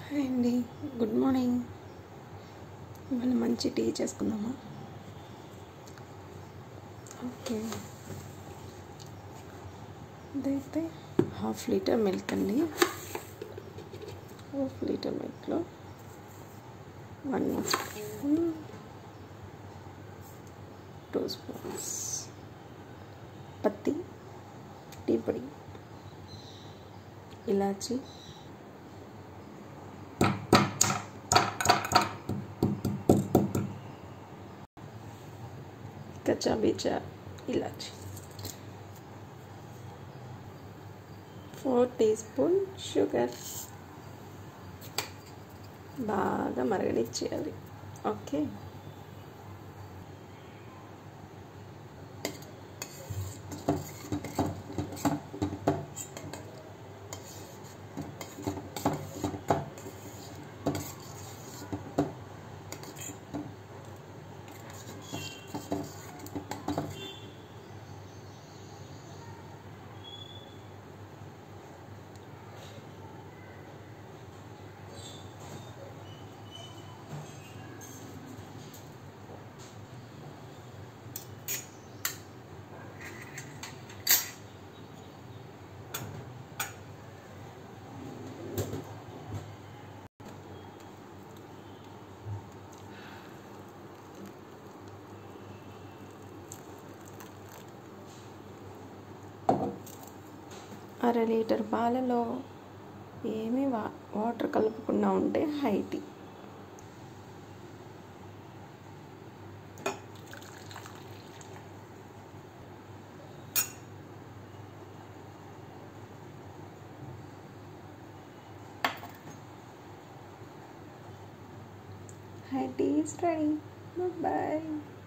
Hi అండి good morning ఇవాళ మంచి టీ చేసుకుందామా ఓకే ఇదైతే హాఫ్ లీటర్ మిల్క్ అండి హాఫ్ లీటర్ మిల్క్లో వన్ స్పూన్ టూ స్పూన్స్ పత్తి టీ పొడి ఇలాచి కచ్చా బీచా ఇలాచి ఫోర్ టీ స్పూన్ షుగర్ బాగా మరగనిచ్చేయాలి ఓకే అర లీటర్ పాలలో ఏమీ వా వాటర్ కలుపుకుండా ఉంటే high tea high tea is ready. Bye bye.